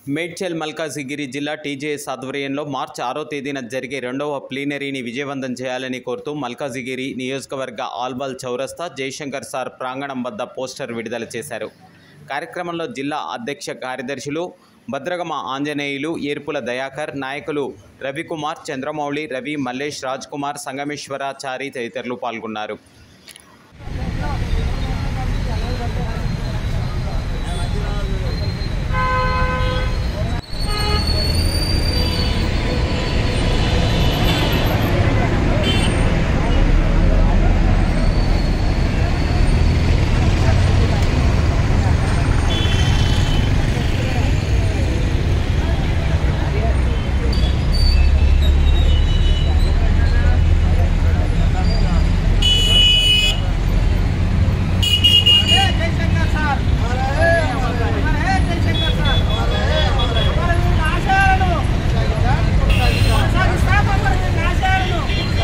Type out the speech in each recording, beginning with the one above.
మేడ్చల్ మల్కాజిగిరి జిల్లా టీజేఎస్ ఆధ్వర్యంలో మార్చి ఆరో తేదీన జరిగే రెండవ ప్లీనరీని విజయవంతం చేయాలని కోరుతూ మల్కాజిగిరి నియోజకవర్గ ఆల్బాల్ చౌరస్తా జయశంకర్ సార్ ప్రాంగణం వద్ద పోస్టర్ విడుదల చేశారు కార్యక్రమంలో జిల్లా అధ్యక్ష కార్యదర్శులు భద్రగమ ఆంజనేయులు ఏర్పుల దయాకర్ నాయకులు రవికుమార్ చంద్రమౌళి రవి మల్లేష్ రాజ్ కుమార్ సంగమేశ్వరాచారి తదితరులు పాల్గొన్నారు जयशंकर सर हमारे जयशंकर सर हमारे ఆశయాలను కొనసాగిస్తాం మరి ఆశయాలను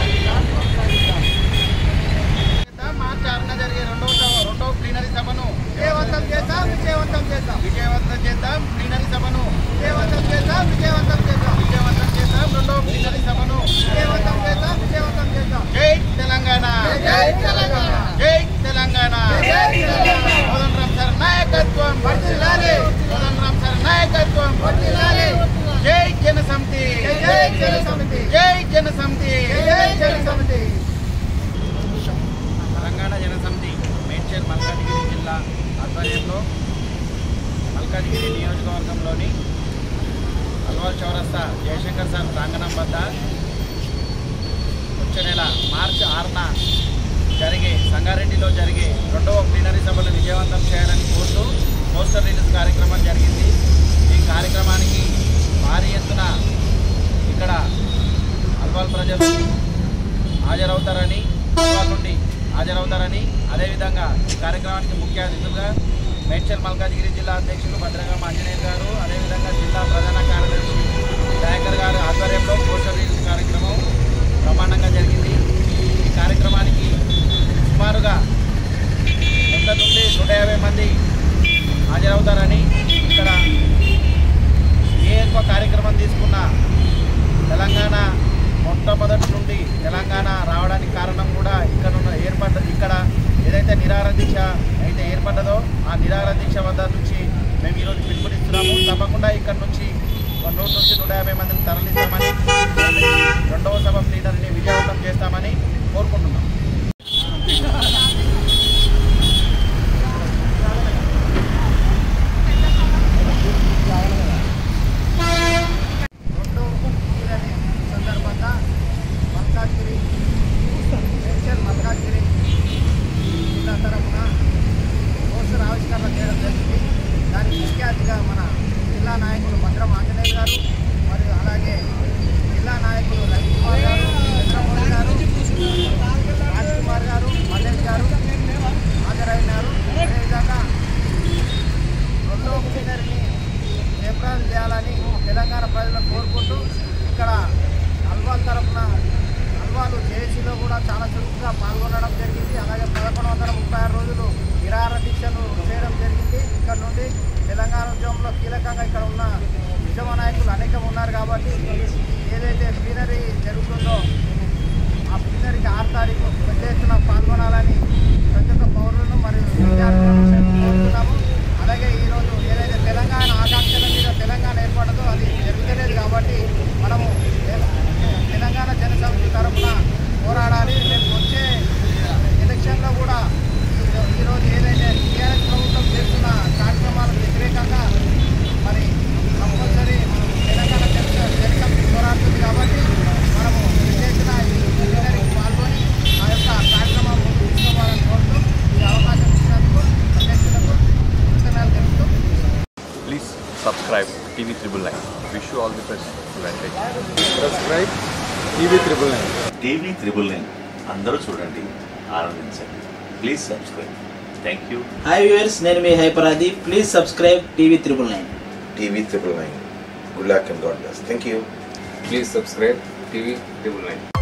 మార్చి ఆరున జరిగే రెండవ సభ- రెండవ ప్లీనరీ సభను విజయవంతం చేద్దాం విజయవంతం చేద్దాం విజయవంతం చేద్దాం ప్లీనరీ సభను విజయవంతం చేద్దాం విజయవంతం చేద్దాం విజయవంతం చేద్దాం రెండవ ప్లీనరీ సభను విజయవంతం చేద్దాం విజయవంతం చేద్దాం జై తెలంగాణ జై తెలంగాణ జై తెలంగాణ మదన్ రామ్ సార్ నాయకత్వం వర్ధిల్లాలి మదన్ రామ్ సార్ నాయకత్వం వర్ధిల్లాలి జై జన సమితి జై జన సమితి జై జన సమితి జై జన సమితి తెలంగాణ జనసమితి మేడ్చల్ మల్కాజిగిరి జిల్లా ఆధ్వర్యంలో మల్కాజిగిరి నియోజకవర్గంలోని అల్వాల్ చౌరస్తా జయశంకర్ సార్ ప్రాంగణం వద్ద వచ్చే నెల మార్చి ఆరున జరిగే సంగారెడ్డిలో జరిగే రెండవ ప్లీనరీ సభను విజయవంతం చేయాలని కోరుతూ పోస్టర్ రిలీజ్ కార్యక్రమం జరిగింది ఈ కార్యక్రమానికి భారీ ఎత్తున ఇక్కడ అల్వాల్ ప్రజలు హాజరవుతారని అల్వాల్ నుండి హాజరవుతారని అదేవిధంగా ఈ కార్యక్రమానికి ముఖ్య అతిథులుగా మేడ్చల్ మల్కాజిగిరి జిల్లా అధ్యక్షులు భద్రగం ఆంజనేయులు గారు అదేవిధంగా జిల్లా ప్రధాన కార్యదర్శి దయాకర్ గారు ఆధ్వర్యంలో పోస్టర్ రిలీజ్ కార్యక్రమం బ్రహ్మాండంగా జరిగింది ఈ కార్యక్రమానికి సుమారుగా వంద నుండి నూట యాభై మంది హాజరవుతారని ఇక్కడ ఏ ఎక్కువ కార్యక్రమం తీసుకున్నా తెలంగాణ మొట్టమొదటి నుండి తెలంగాణ రావడానికి కారణం కూడా ఇక్కడ ఉన్న ఏర్పడ్డ ఇక్కడ ఏదైతే నిరాహార దీక్ష అయితే ఏర్పడ్డదో ఆ నిరాహార దీక్ష వద్ద నుంచి మేము ఈరోజు పిలుపునిస్తున్నాము తప్పకుండా ఇక్కడ నుంచి ఒక నూరు నుంచి నూట యాభై మందిని తరలిస్తామని రెండవ సభ ప్లీనరీని విజయవంతం చేస్తామని కోరుకుంటున్నాం రెండో ప్లీనరీ సందర్భంగా మల్కాజ్గిరి మేడ్చల్ మల్కాజ్గిరి జిల్లా తరఫున పోస్టర్ ఆవిష్కరణ చేయడం జరిగింది దానికి ముఖ్య అతిథిగా మన జిల్లా నాయకులు భద్రం ఆంజనేయ గారు మరియు అలాగే జిల్లా నాయకులు రవికుమార్ గారు చంద్రమౌళి గారు రాజ్ కుమార్ గారు మల్లేష్ గారు హాజరైనారు అదేవిధంగా రెండో ప్లీనరీని జయప్రదం చేయాలని తెలంగాణ ప్రజలను కోరుకుంటూ ఇక్కడ అల్వాల్ తరఫున అల్వాలు జేఏసీలో కూడా చాలా చురుకుగా పాల్గొనడం జరిగింది అలాగే పదకొండు వందల ముప్పై ఆరు రోజులు నిరాహార దీక్షలు చేయడం జరిగింది ఇక్కడ నుండి తెలంగాణ ఉద్యమంలో కీలకంగా ఇక్కడ ఉన్న ఉద్యమ నాయకులు అనేకం ఉన్నారు కాబట్టి ఏదైతే ప్లీనరీ జరుగుతుందో ఆ ప్లీనరీకి ఆరు తారీఖు పెద్ద ఎత్తున పాల్గొనాలని ప్రతి ఒక్క పౌరులను మరియు విద్యార్థులను కోరుతున్నాము అలాగే ఈరోజు ఏదైతే తెలంగాణ ఆకాంక్షల మీద తెలంగాణ ఏర్పడదో అది జరుగుతలేదు కాబట్టి మనము తె- తెలంగాణ జనసమితి తరఫున పోరాడాలి రేపు వచ్చే ఎలక్షన్లో కూడా ఈ- ఈరోజు ఏదైతే టీఆర్ఎస్ ప్రభుత్వం చేస్తున్న కార్యక్రమాలకు వ్యతిరేకంగా మరి కంపల్సరీ తెలంగాణ జన జనసమితి పోరాడుతుంది కాబట్టి మనము చేసిన ఈ ప్లీనరీకి పాల్గొని ఆ యొక్క కార్యక్రమం ముందుకు తీసుకోవాలని కోరుతూ ఈ అవకాశం ఇచ్చినందుకు అధ్యక్షులకు కృతజ్ఞతలు తెలుపుతూ Please subscribe TV Triple Nine. Wish you all the best. Advantage. Subscribe TV triple nine TV triple nine అందరూ చూడండి ఆనందించండి please subscribe thank you hi viewers నేను మీ హైపరాది please subscribe TV triple nine TV triple nine. Good luck and God bless. Thank you. Please subscribe TV triple nine